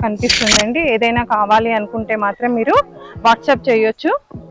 కనిపిస్తుందండి ఏదైనా కావాలి అనుకుంటే మాత్రం మీరు వాట్సాప్ చేయొచ్చు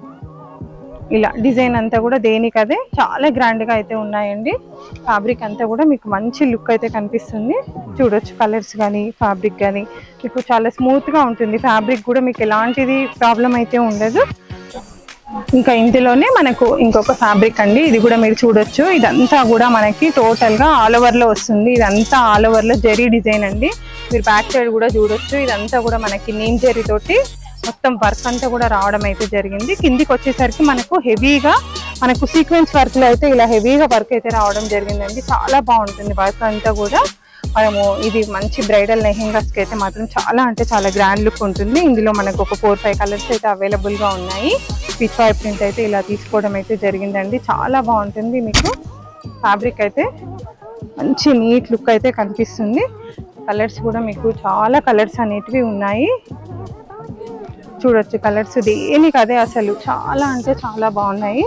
ఇలా డిజైన్ అంతా కూడా దేనికి అదే చాలా గ్రాండ్ గా అయితే ఉన్నాయండి ఫ్యాబ్రిక్ అంతా కూడా మీకు మంచి లుక్ అయితే కనిపిస్తుంది చూడొచ్చు కలర్స్ కానీ ఫ్యాబ్రిక్ కానీ మీకు చాలా స్మూత్ గా ఉంటుంది ఫ్యాబ్రిక్ కూడా మీకు ఎలాంటిది ప్రాబ్లం అయితే ఉండదు ఇంకా ఇందులోనే మనకు ఇంకొక ఫ్యాబ్రిక్ అండి ఇది కూడా మీరు చూడొచ్చు ఇదంతా కూడా మనకి టోటల్ గా ఆల్ ఓవర్ లో వస్తుంది ఇదంతా ఆల్ ఓవర్ లో జెరీ డిజైన్ అండి మీరు బ్యాక్ సైడ్ కూడా చూడొచ్చు ఇదంతా కూడా మనకి నీమ్ జెరీ తోటి మొత్తం వర్క్ అంతా కూడా రావడం అయితే జరిగింది కిందికి వచ్చేసరికి మనకు హెవీగా మనకు సీక్వెన్స్ వర్క్ లో అయితే ఇలా హెవీగా వర్క్ అయితే రావడం జరిగిందండి చాలా బాగుంటుంది వర్క్ అంతా కూడా మనము ఇది మంచి బ్రైడల్ లెహెంగాస్ కి అయితే మాత్రం చాలా అంటే చాలా గ్రాండ్ లుక్ ఉంటుంది ఇందులో మనకు ఒక ఫోర్ ఫైవ్ కలర్స్ అయితే అవైలబుల్ గా ఉన్నాయి పిచ్ ఫైవ్ ప్రింట్ అయితే ఇలా తీసుకోవడం అయితే జరిగిందండి చాలా బాగుంటుంది మీకు ఫ్యాబ్రిక్ అయితే మంచి నీట్ లుక్ అయితే కనిపిస్తుంది కలర్స్ కూడా మీకు చాలా కలర్స్ అనేటివి ఉన్నాయి చూడొచ్చు కలర్స్ దేనికి అదే అసలు చాలా అంటే చాలా బాగున్నాయి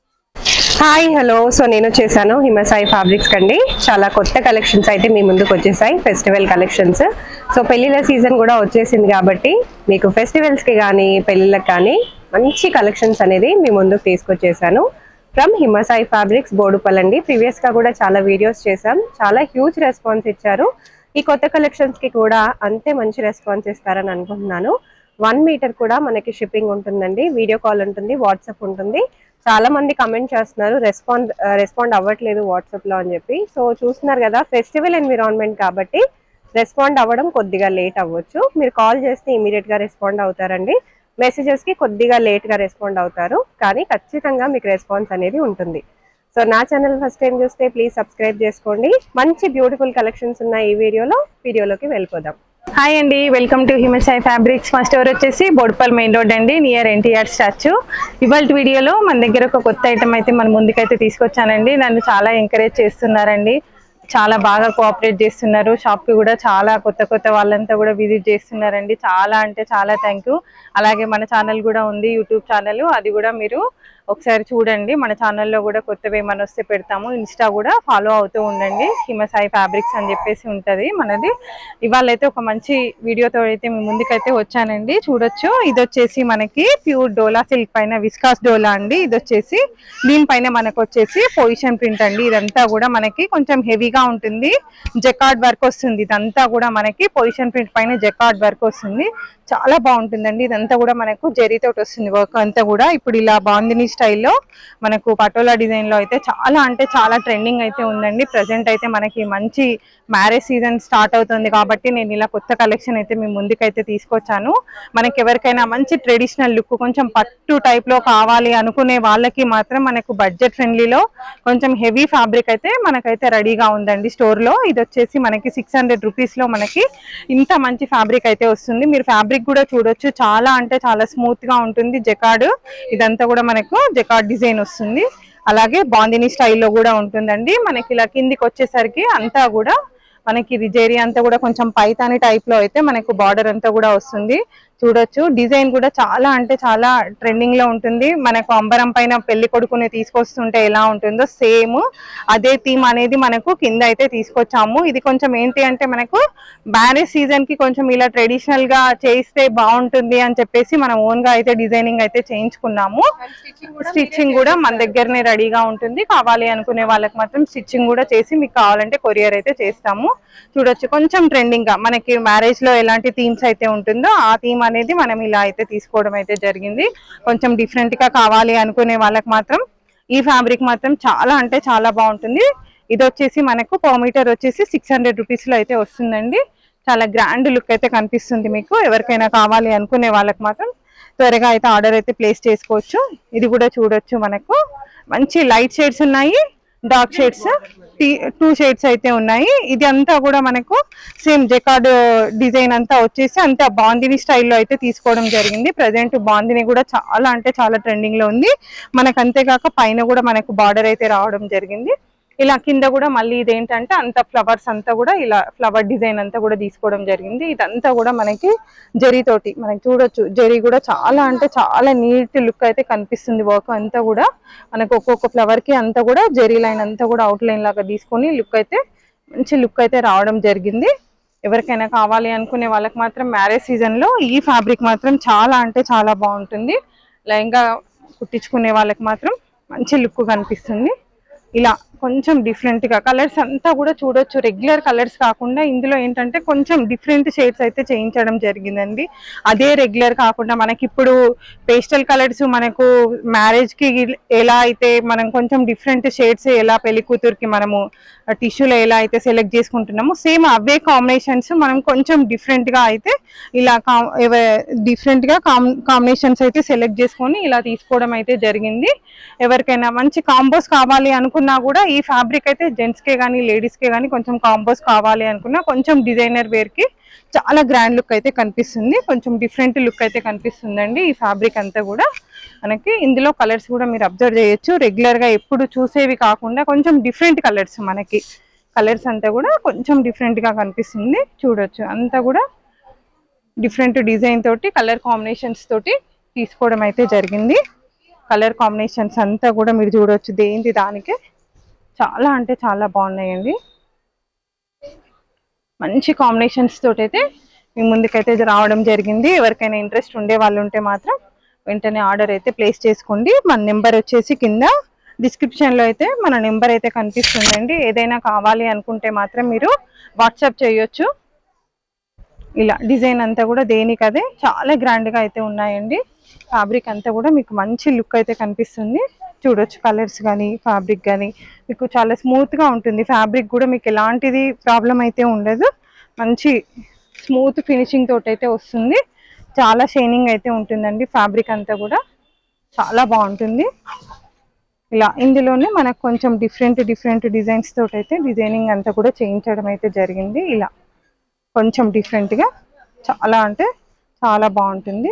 హాయ్ హలో సో నేను వచ్చేసాను హిమసాయి ఫ్యాబ్రిక్స్ కండి చాలా కొత్త కలెక్షన్స్ అయితే మీ ముందుకు వచ్చేసాయి ఫెస్టివల్ కలెక్షన్స్ సో పెళ్లిళ్ళ సీజన్ కూడా వచ్చేసింది కాబట్టి మీకు ఫెస్టివల్స్కి కానీ పెళ్ళిళ్ళకి కానీ మంచి కలెక్షన్స్ అనేది మీ ముందుకు తీసుకొచ్చేసాను ఫ్రమ్ హిమసాయి ఫ్యాబ్రిక్స్ బోడుపల్ అండి ప్రీవియస్గా కూడా చాలా వీడియోస్ చేశాం చాలా హ్యూజ్ రెస్పాన్స్ ఇచ్చారు ఈ కొత్త కలెక్షన్స్కి కూడా అంతే మంచి రెస్పాన్స్ ఇస్తారని అనుకుంటున్నాను వన్ మీటర్ కూడా మనకి షిప్పింగ్ ఉంటుందండి వీడియో కాల్ ఉంటుంది వాట్సాప్ ఉంటుంది చాలా మంది కమెంట్ చేస్తున్నారు రెస్పాండ్ రెస్పాండ్ అవ్వట్లేదు వాట్సాప్ లో అని చెప్పి సో చూస్తున్నారు కదా ఫెస్టివల్ ఎన్విరాన్మెంట్ కాబట్టి రెస్పాండ్ అవ్వడం కొద్దిగా లేట్ అవ్వచ్చు మీరు కాల్ చేస్తే ఇమీడియట్ గా రెస్పాండ్ అవుతారండి మెసేజెస్ కి కొద్దిగా లేట్ గా రెస్పాండ్ అవుతారు కానీ ఖచ్చితంగా మీకు రెస్పాన్స్ అనేది ఉంటుంది సో నా ఛానల్ ఫస్ట్ టైం చూస్తే ప్లీజ్ సబ్స్క్రైబ్ చేసుకోండి మంచి బ్యూటిఫుల్ కలెక్షన్స్ ఉన్న ఈ వీడియోలో వీడియోలోకి వెళ్ళిపోదాం హాయ్ అండి వెల్కమ్ టు హిమసాయి ఫ్యాబ్రిక్స్ మా స్టోర్ వచ్చేసి బోడుపల్ మెయిన్ రోడ్ అండి నియర్ ఎన్టీఆర్ స్టాచ్యూ ఇవాళ వీడియోలో మన దగ్గర ఒక కొత్త ఐటమ్ అయితే మన ముందుకైతే తీసుకొచ్చానండి నన్ను చాలా ఎంకరేజ్ చేస్తున్నారండి చాలా బాగా కోఆపరేట్ చేస్తున్నారు షాప్ కి కూడా చాలా కొత్త కొత్త వాళ్ళంతా కూడా విజిట్ చేస్తున్నారండి చాలా అంటే చాలా థ్యాంక్ అలాగే మన ఛానల్ కూడా ఉంది యూట్యూబ్ ఛానల్ అది కూడా మీరు ఒకసారి చూడండి మన ఛానల్లో కూడా కొత్తవి ఏమైనా వస్తే పెడతాము ఇన్స్టా కూడా ఫాలో అవుతూ ఉండండి హిమసాయి ఫ్యాబ్రిక్స్ అని చెప్పేసి ఉంటది మనది ఇవాళ అయితే ఒక మంచి వీడియోతో అయితే మీ ముందుకైతే వచ్చానండి చూడొచ్చు ఇది వచ్చేసి మనకి ప్యూర్ డోలా సిల్క్ పైన విస్కాస్ డోలా అండి ఇది వచ్చేసి దీనిపైన మనకు వచ్చేసి పొజిషన్ ప్రింట్ అండి ఇదంతా కూడా మనకి కొంచెం హెవీగా ఉంటుంది జెకార్డ్ వర్క్ వస్తుంది ఇదంతా కూడా మనకి పొజిషన్ ప్రింట్ పైన జెకార్డ్ వర్క్ వస్తుంది చాలా బాగుంటుందండి ఇదంతా కూడా మనకు జరీతోటి వస్తుంది వర్క్ అంతా కూడా ఇప్పుడు ఇలా బాందిని స్టైల్లో మనకు పటోలా డిజైన్ లో అయితే చాలా అంటే చాలా ట్రెండింగ్ అయితే ఉందండి ప్రజెంట్ అయితే మనకి మంచి మ్యారేజ్ సీజన్ స్టార్ట్ అవుతుంది కాబట్టి నేను ఇలా కొత్త కలెక్షన్ అయితే మీ ముందుకైతే తీసుకొచ్చాను మనకి ఎవరికైనా మంచి ట్రెడిషనల్ లుక్ కొంచెం పట్టు టైప్ లో కావాలి అనుకునే వాళ్ళకి మాత్రం మనకు బడ్జెట్ ఫ్రెండ్లీలో కొంచెం హెవీ ఫ్యాబ్రిక్ అయితే మనకైతే రెడీగా ఉందండి స్టోర్ లో ఇది వచ్చేసి మనకి సిక్స్ హండ్రెడ్ రూపీస్ లో మనకి ఇంత మంచి ఫ్యాబ్రిక్ అయితే వస్తుంది మీరు ఫ్యాబ్రిక్ కూడా చూడొచ్చు చాలా అంటే చాలా స్మూత్ గా ఉంటుంది జెకార్డ్ ఇదంతా కూడా మనకు జెకార్డ్ డిజైన్ వస్తుంది అలాగే బాందిని స్టైల్లో కూడా ఉంటుందండి మనకి ఇలా కిందికి వచ్చేసరికి అంతా కూడా మనకి ఇది జెరీ అంతా కూడా కొంచెం పైతాని టైప్ లో అయితే మనకు బార్డర్ అంతా కూడా వస్తుంది చూడొచ్చు డిజైన్ కూడా చాలా అంటే చాలా ట్రెండింగ్ లో ఉంటుంది మనకు అంబరం పైన పెళ్లి కొడుకుని తీసుకొస్తుంటే ఎలా ఉంటుందో సేమ్ అదే థీమ్ అనేది మనకు కింద అయితే తీసుకొచ్చాము ఇది కొంచెం ఏంటి అంటే మనకు మ్యారేజ్ సీజన్ కి కొంచెం ఇలా ట్రెడిషనల్ గా చేస్తే బాగుంటుంది అని చెప్పేసి మనం ఓన్ గా అయితే డిజైనింగ్ అయితే చేయించుకున్నాము స్టిచ్చింగ్ కూడా మన దగ్గరనే రెడీగా ఉంటుంది కావాలి అనుకునే వాళ్ళకి మాత్రం స్టిచ్చింగ్ కూడా చేసి మీకు కావాలంటే కొరియర్ అయితే చేస్తాము చూడొచ్చు కొంచెం ట్రెండింగ్ గా మనకి మ్యారేజ్ లో ఎలాంటి థీమ్స్ అయితే ఉంటుందో ఆ థీమ్ అనేది మనం ఇలా అయితే తీసుకోవడం అయితే జరిగింది కొంచెం డిఫరెంట్ గా కావాలి అనుకునే వాళ్ళకి మాత్రం ఈ ఫ్యాబ్రిక్ మాత్రం చాలా అంటే చాలా బాగుంటుంది ఇది వచ్చేసి మనకు పర్ మీటర్ వచ్చేసి సిక్స్ హండ్రెడ్ రూపీస్ లో అయితే వస్తుందండి చాలా గ్రాండ్ లుక్ అయితే కనిపిస్తుంది మీకు ఎవరికైనా కావాలి అనుకునే వాళ్ళకి మాత్రం త్వరగా అయితే ఆర్డర్ అయితే ప్లేస్ చేసుకోవచ్చు ఇది కూడా చూడొచ్చు మనకు మంచి లైట్ షేడ్స్ ఉన్నాయి డార్క్ షేడ్స్ టూ షేడ్స్ అయితే ఉన్నాయి ఇది అంతా కూడా మనకు సేమ్ జెకార్డ్ డిజైన్ అంతా వచ్చేసి అంతా బాందిని స్టైల్లో అయితే తీసుకోవడం జరిగింది ప్రజెంట్ బాందిని కూడా చాలా అంటే చాలా ట్రెండింగ్ లో ఉంది మనకు అంతేకాక పైన కూడా మనకు బార్డర్ అయితే రావడం జరిగింది ఇలా కింద కూడా మళ్ళీ ఇదేంటంటే అంత ఫ్లవర్స్ అంతా కూడా ఇలా ఫ్లవర్ డిజైన్ అంతా కూడా తీసుకోవడం జరిగింది ఇదంతా కూడా మనకి జరీ తోటి మనకి చూడొచ్చు జరీ కూడా చాలా అంటే చాలా నీట్ లుక్ అయితే కనిపిస్తుంది వర్క్ అంతా కూడా మనకు ఒక్కొక్క ఫ్లవర్ కి అంతా కూడా జరీ లైన్ అంతా కూడా అవుట్ లైన్ లాగా తీసుకొని లుక్ అయితే మంచి లుక్ అయితే రావడం జరిగింది ఎవరికైనా కావాలి అనుకునే వాళ్ళకి మాత్రం మ్యారేజ్ సీజన్లో ఈ ఫ్యాబ్రిక్ మాత్రం చాలా అంటే చాలా బాగుంటుంది లెహంగా కుట్టించుకునే వాళ్ళకి మాత్రం మంచి లుక్ కనిపిస్తుంది ఇలా కొంచెం different గా కలర్స్ అంతా కూడా చూడొచ్చు రెగ్యులర్ కలర్స్ కాకుండా ఇందులో ఏంటంటే కొంచెం డిఫరెంట్ షేడ్స్ అయితే చేయించడం జరిగిందండి అదే రెగ్యులర్ కాకుండా మనకి ఇప్పుడు పేస్టల్ కలర్స్ మనకు మ్యారేజ్ కి ఎలా అయితే మనం కొంచెం డిఫరెంట్ షేడ్స్ ఎలా పెళ్లి కూతురికి మనము టిష్యూలో ఎలా అయితే సెలెక్ట్ చేసుకుంటున్నామో సేమ్ అవే కాంబినేషన్స్ మనం కొంచెం డిఫరెంట్ గా అయితే ఇలా డిఫరెంట్ గా కాంబినేషన్స్ అయితే సెలెక్ట్ చేసుకొని ఇలా తీసుకోవడం అయితే జరిగింది ఎవరికైనా మంచి కాంబోస్ కావాలి అనుకున్నా కూడా ఈ ఫ్యాబ్రిక్ అయితే జెంట్స్ కే కానీ లేడీస్ కే కానీ కొంచెం కాంబోస్ కావాలి అనుకున్నా కొంచెం డిజైనర్ వేర్ కి చాలా గ్రాండ్ లుక్ అయితే కనిపిస్తుంది కొంచెం డిఫరెంట్ లుక్ అయితే కనిపిస్తుందండి ఈ ఫ్యాబ్రిక్ అంతా కూడా మనకి ఇందులో కలర్స్ కూడా మీరు అబ్జర్వ్ చేయొచ్చు రెగ్యులర్ గా ఎప్పుడు చూసేవి కాకుండా కొంచెం డిఫరెంట్ కలర్స్ మనకి కలర్స్ అంతా కూడా కొంచెం డిఫరెంట్ గా కనిపిస్తుంది చూడొచ్చు అంతా కూడా డిఫరెంట్ డిజైన్ తోటి కలర్ కాంబినేషన్స్ తోటి తీసుకోవడం అయితే జరిగింది కలర్ కాంబినేషన్స్ అంతా కూడా మీరు చూడొచ్చు దేంటి దానికే చాలా అంటే చాలా బాగున్నాయండి మంచి కాంబినేషన్స్ తోటి అయితే మీ ముందుకైతే ఇది రావడం జరిగింది ఎవరికైనా ఇంట్రెస్ట్ ఉండే వాళ్ళు ఉంటే మాత్రం వెంటనే ఆర్డర్ అయితే ప్లేస్ చేసుకోండి మన నెంబర్ వచ్చేసి కింద description లో అయితే మన నెంబర్ అయితే కనిపిస్తుందండి ఏదైనా కావాలి అనుకుంటే మాత్రం మీరు వాట్సాప్ చేయొచ్చు ఇలా డిజైన్ అంతా కూడా దేనికి అదే చాలా grand గా అయితే ఉన్నాయండి ఫ్యాబ్రిక్ అంతా కూడా మీకు మంచి లుక్ అయితే కనిపిస్తుంది చూడొచ్చు కలర్స్ కానీ ఫ్యాబ్రిక్ కానీ మీకు చాలా స్మూత్ గా ఉంటుంది ఫ్యాబ్రిక్ కూడా మీకు ఎలాంటిది ప్రాబ్లం అయితే ఉండదు మంచి స్మూత్ ఫినిషింగ్ తోటి అయితే వస్తుంది చాలా షైనింగ్ అయితే ఉంటుందండి ఫ్యాబ్రిక్ అంతా కూడా చాలా బాగుంటుంది ఇలా ఇందులోనే మనకు కొంచెం డిఫరెంట్ డిఫరెంట్ డిజైన్స్ తోటి అయితే డిజైనింగ్ అంతా కూడా చేయించడం అయితే జరిగింది ఇలా కొంచెం different గా చాలా అంటే చాలా బాగుంటుంది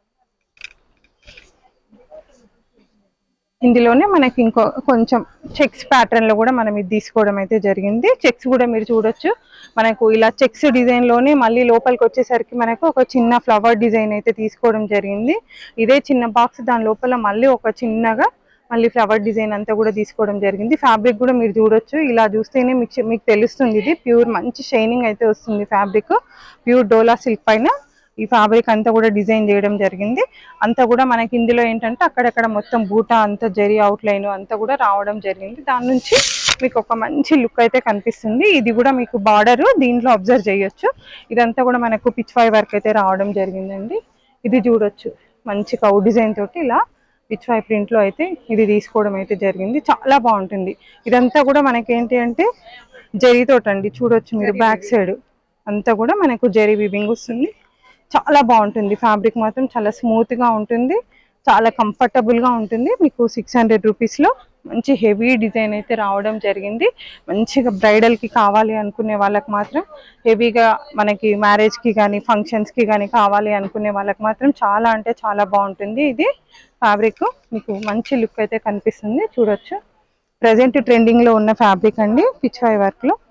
ఇందులోనే మనకి ఇంకో కొంచెం చెక్స్ ప్యాటర్న్ లో కూడా మనం ఇది తీసుకోవడం అయితే జరిగింది చెక్స్ కూడా మీరు చూడొచ్చు మనకు ఇలా చెక్స్ డిజైన్ లోనే మళ్ళీ లోపలికి వచ్చేసరికి మనకు ఒక చిన్న ఫ్లవర్ డిజైన్ అయితే తీసుకోవడం జరిగింది ఇదే చిన్న బాక్స్ దాని లోపల మళ్ళీ ఒక చిన్నగా మళ్ళీ ఫ్లవర్ డిజైన్ అంతా కూడా తీసుకోవడం జరిగింది ఫ్యాబ్రిక్ కూడా మీరు చూడొచ్చు ఇలా చూస్తేనే మీకు మీకు తెలుస్తుంది ఇది ప్యూర్ మంచి షైనింగ్ అయితే వస్తుంది ఫ్యాబ్రిక్ ప్యూర్ డోలా సిల్క్ పైన ఈ ఫ్యాబ్రిక్ అంతా కూడా డిజైన్ చేయడం జరిగింది అంతా కూడా మనకి ఇందులో ఏంటంటే అక్కడక్కడ మొత్తం బూటా అంతా జరి అవుట్ లైన్ అంతా కూడా రావడం జరిగింది దాని నుంచి మీకు ఒక మంచి లుక్ అయితే కనిపిస్తుంది ఇది కూడా మీకు బార్డర్ దీంట్లో అబ్జర్వ్ చేయొచ్చు ఇదంతా కూడా మనకు పిచ్ ఫై వర్క్ అయితే రావడం జరిగిందండి ఇది చూడొచ్చు మంచి కౌ డిజైన్ తోటి ఇలా పిచ్ ఫై ప్రింట్ లో అయితే ఇది తీసుకోవడం అయితే జరిగింది చాలా బాగుంటుంది ఇదంతా కూడా మనకి ఏంటి అంటే జరీతోటండి చూడొచ్చు మీరు బ్యాక్ సైడ్ అంతా కూడా మనకు జరీ వివింగ్ వస్తుంది చాలా బాగుంటుంది ఫ్యాబ్రిక్ మాత్రం చాలా స్మూత్ గా ఉంటుంది చాలా కంఫర్టబుల్ గా ఉంటుంది మీకు సిక్స్ హండ్రెడ్ రూపీస్ లో మంచి హెవీ డిజైన్ అయితే రావడం జరిగింది మంచిగా బ్రైడల్ కి కావాలి అనుకునే వాళ్ళకి మాత్రం హెవీగా మనకి మ్యారేజ్ కి కానీ ఫంక్షన్స్ కి కానీ కావాలి అనుకునే వాళ్ళకి మాత్రం చాలా అంటే చాలా బాగుంటుంది ఇది ఫ్యాబ్రిక్ మీకు మంచి లుక్ అయితే కనిపిస్తుంది చూడొచ్చు ప్రజెంట్ ట్రెండింగ్ లో ఉన్న ఫ్యాబ్రిక్ అండి పిచ్ ఫై వర్క్ లో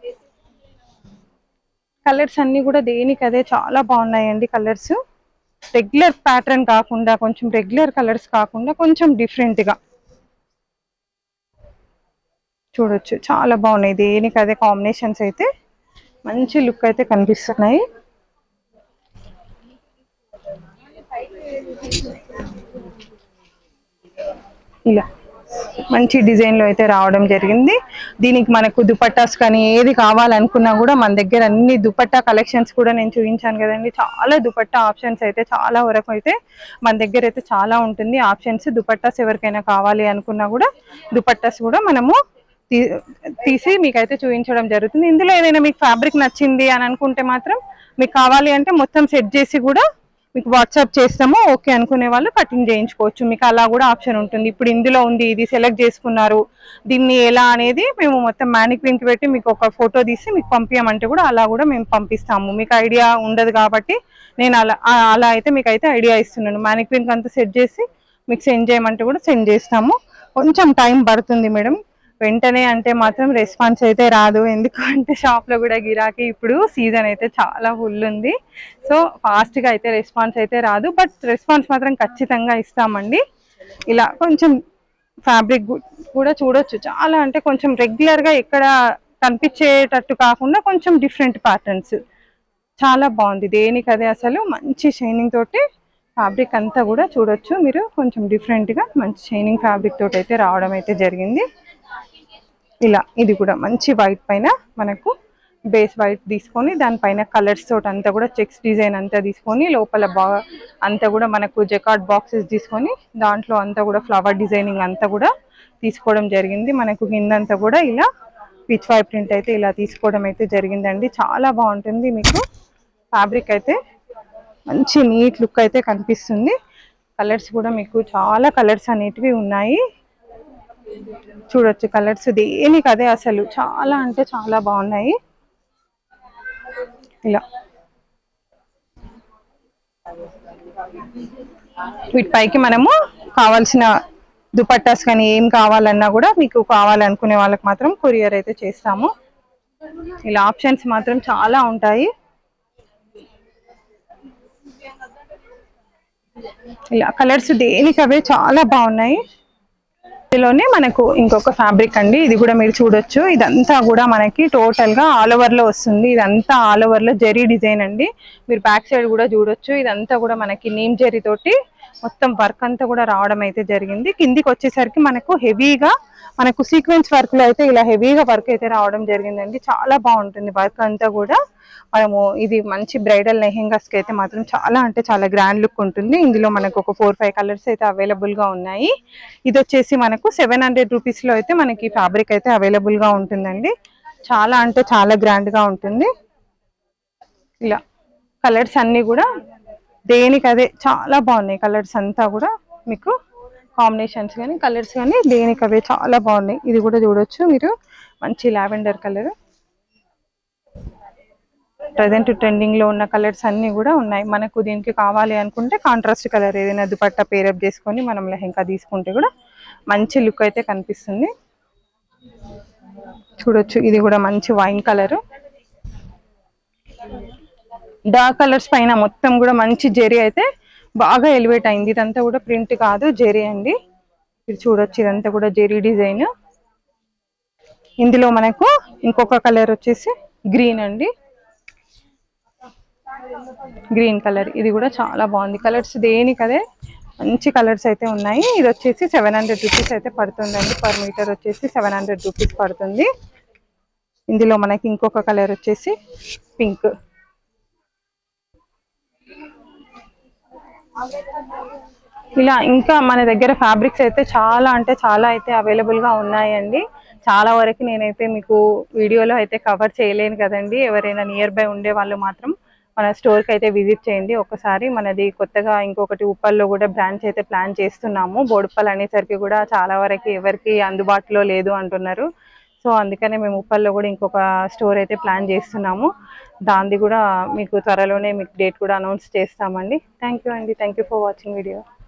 కలర్స్ అన్ని కూడా దేనికి అదే చాలా బాగున్నాయండి కలర్స్ రెగ్యులర్ ప్యాటర్న్ కాకుండా కొంచెం రెగ్యులర్ కలర్స్ కాకుండా కొంచెం డిఫరెంట్ గా చూడొచ్చు చాలా బాగున్నాయి దేనికి అదే కాంబినేషన్స్ అయితే మంచి లుక్ అయితే కనిపిస్తున్నాయి ఇలా మంచి డిజైన్ లో అయితే రావడం జరిగింది దీనికి మనకు దుపట్టాస్ కానీ ఏది కావాలనుకున్నా కూడా మన దగ్గర అన్ని దుపట్టా కలెక్షన్స్ కూడా నేను చూపించాను కదండి చాలా దుపట్టా ఆప్షన్స్ అయితే చాలా వరకు అయితే మన దగ్గర అయితే చాలా ఉంటుంది ఆప్షన్స్ దుపట్టాస్ ఎవరికైనా కావాలి అనుకున్నా కూడా దుపట్టాస్ కూడా మనము తీ- తీసి మీకైతే చూపించడం జరుగుతుంది ఇందులో ఏదైనా మీకు ఫ్యాబ్రిక్ నచ్చింది అని అనుకుంటే మాత్రం మీకు కావాలి అంటే మొత్తం సెట్ చేసి కూడా మీకు వాట్సాప్ చేస్తాము ఓకే అనుకునే వాళ్ళు కటింగ్ చేయించుకోవచ్చు మీకు అలా కూడా ఆప్షన్ ఉంటుంది ఇప్పుడు ఇందులో ఉంది ఇది సెలెక్ట్ చేసుకున్నారు దీన్ని ఎలా అనేది మేము మొత్తం మ్యానిక్విన్కి పెట్టి మీకు ఒక ఫోటో తీసి మీకు పంపించమంటే కూడా అలా కూడా మేము పంపిస్తాము మీకు ఐడియా ఉండదు కాబట్టి నేను అలా ఆ- అలా అయితే మీకు అయితే ఐడియా ఇస్తున్నాను మ్యానిక్విన్కి అంతా సెట్ చేసి మీకు సెండ్ చేయమంటే కూడా సెండ్ చేస్తాము కొంచెం టైం పడుతుంది మేడం వెంటనే అంటే మాత్రం రెస్పాన్స్ అయితే రాదు ఎందుకంటే షాప్ లో కూడా గిరాకీ ఇప్పుడు సీజన్ అయితే చాలా ఫుల్ ఉంది సో ఫాస్ట్ గా అయితే రెస్పాన్స్ అయితే రాదు బట్ రెస్పాన్స్ మాత్రం ఖచ్చితంగా ఇస్తామండి ఇలా కొంచెం ఫ్యాబ్రిక్ కూడా చూడొచ్చు చాలా అంటే కొంచెం రెగ్యులర్ గా ఎక్కడ కనిపించేటట్టు కాకుండా కొంచెం డిఫరెంట్ ప్యాటర్న్స్ చాలా బాగుంది దేనికి అదే అసలు మంచి షైనింగ్ తోటి ఫ్యాబ్రిక్ అంతా కూడా చూడొచ్చు మీరు కొంచెం డిఫరెంట్గా మంచి షైనింగ్ ఫ్యాబ్రిక్ తోటి అయితే రావడం అయితే జరిగింది ఇలా ఇది కూడా మంచి వైట్ పైన మనకు బేస్ వైట్ తీసుకొని దానిపైన కలర్స్ తోటి అంతా కూడా చెక్స్ డిజైన్ అంతా తీసుకొని లోపల బా అంతా కూడా మనకు జకార్డ్ బాక్సెస్ తీసుకొని దాంట్లో అంతా కూడా ఫ్లవర్ డిజైనింగ్ అంతా కూడా తీసుకోవడం జరిగింది మనకు కిందంతా కూడా ఇలా పిచ్ వై ప్రింట్ అయితే ఇలా తీసుకోవడం అయితే జరిగిందండి చాలా బాగుంటుంది మీకు ఫ్యాబ్రిక్ అయితే మంచి నీట్ లుక్ అయితే కనిపిస్తుంది కలర్స్ కూడా మీకు చాలా కలర్స్ అనేటివి ఉన్నాయి చూడొచ్చు కలర్స్ దేనికి అదే అసలు చాలా అంటే చాలా బాగున్నాయి ఇలా వీటిపైకి మనము కావాల్సిన దుపట్టాస్ కానీ ఏం కావాలన్నా కూడా మీకు కావాలనుకునే వాళ్ళకి మాత్రం కొరియర్ అయితే చేస్తాము ఇలా ఆప్షన్స్ మాత్రం చాలా ఉంటాయి ఇలా కలర్స్ దేనికి అవే చాలా బాగున్నాయి ఇందులోనే మనకు ఇంకొక ఫ్యాబ్రిక్ అండి ఇది కూడా మీరు చూడొచ్చు ఇదంతా కూడా మనకి టోటల్ గా ఆల్ ఓవర్ లో వస్తుంది ఇదంతా ఆల్ ఓవర్ లో జరీ డిజైన్ అండి మీరు బ్యాక్ సైడ్ కూడా చూడొచ్చు ఇదంతా కూడా మనకి నీమ్ జరీ తోటి మొత్తం వర్క్ అంతా కూడా రావడం అయితే జరిగింది కిందికి వచ్చేసరికి మనకు హెవీగా మనకు సీక్వెన్స్ వర్క్ లో అయితే ఇలా హెవీగా వర్క్ అయితే రావడం జరిగిందండి చాలా బాగుంటుంది వర్క్ అంతా కూడా మనము ఇది మంచి బ్రైడల్ లెహెంగాస్ కి అయితే మాత్రం చాలా అంటే చాలా గ్రాండ్ లుక్ ఉంటుంది ఇందులో మనకు ఒక ఫోర్ ఫైవ్ కలర్స్ అయితే అవైలబుల్ గా ఉన్నాయి ఇది వచ్చేసి మనకు సెవెన్ హండ్రెడ్ రూపీస్ లో అయితే మనకి ఫ్యాబ్రిక్ అయితే అవైలబుల్ గా ఉంటుందండి చాలా అంటే చాలా గ్రాండ్ గా ఉంటుంది ఇలా కలర్స్ అన్ని కూడా దేనికి అదే చాలా బాగున్నాయి కలర్స్ అంతా కూడా మీకు కాంబినేషన్స్ కానీ కలర్స్ కానీ దేనికి అవే చాలా బాగున్నాయి ఇది కూడా చూడొచ్చు మీరు మంచి లావెండర్ కలర్ ప్రజెంట్ ట్రెండింగ్ లో ఉన్న కలర్స్ అన్ని కూడా ఉన్నాయి మనకు దీనికి కావాలి అనుకుంటే కాంట్రాస్ట్ కలర్ ఏదైనా దుపట్టా పేరప్ చేసుకొని మనం లెహంగా తీసుకుంటే కూడా మంచి లుక్ అయితే కనిపిస్తుంది చూడొచ్చు ఇది కూడా మంచి వైన్ కలర్ డార్క్ కలర్స్ పైన మొత్తం కూడా మంచి జెరీ అయితే బాగా ఎలివేట్ అయింది ఇదంతా కూడా ప్రింట్ కాదు జెరీ అండి మీరు చూడొచ్చు ఇదంతా కూడా జెరీ డిజైన్ ఇందులో మనకు ఇంకొక కలర్ వచ్చేసి గ్రీన్ అండి గ్రీన్ కలర్ ఇది కూడా చాలా బాగుంది కలర్స్ దేనికి అదే మంచి కలర్స్ అయితే ఉన్నాయి ఇది వచ్చేసి సెవెన్ హండ్రెడ్ రూపీస్ అయితే పడుతుందండి పర్ మీటర్ వచ్చేసి సెవెన్ హండ్రెడ్ రూపీస్ పడుతుంది ఇందులో మనకి ఇంకొక కలర్ వచ్చేసి పింక్ ఇలా ఇంకా మన దగ్గర ఫ్యాబ్రిక్స్ అయితే చాలా అంటే చాలా అయితే అవైలబుల్ గా ఉన్నాయండి చాలా వరకు నేనైతే మీకు వీడియోలో అయితే కవర్ చేయలేను కదండి ఎవరైనా నియర్ బై ఉండే వాళ్ళు మాత్రం మన స్టోర్ కి అయితే విజిట్ చేయండి ఒకసారి మనది కొత్తగా ఇంకొకటి ఉప్పల్లో కూడా బ్రాంచ్ అయితే ప్లాన్ చేస్తున్నాము బోడుప్పల్ అనేసరికి కూడా చాలా వరకు ఎవరికి అందుబాటులో లేదు అంటున్నారు సో అందుకనే మేము ఉప్పల్లో కూడా ఇంకొక స్టోర్ అయితే ప్లాన్ చేస్తున్నాము దాన్ని కూడా మీకు త్వరలోనే మీకు డేట్ కూడా అనౌన్స్ చేస్తామండి థ్యాంక్ యూ అండి thank you for watching video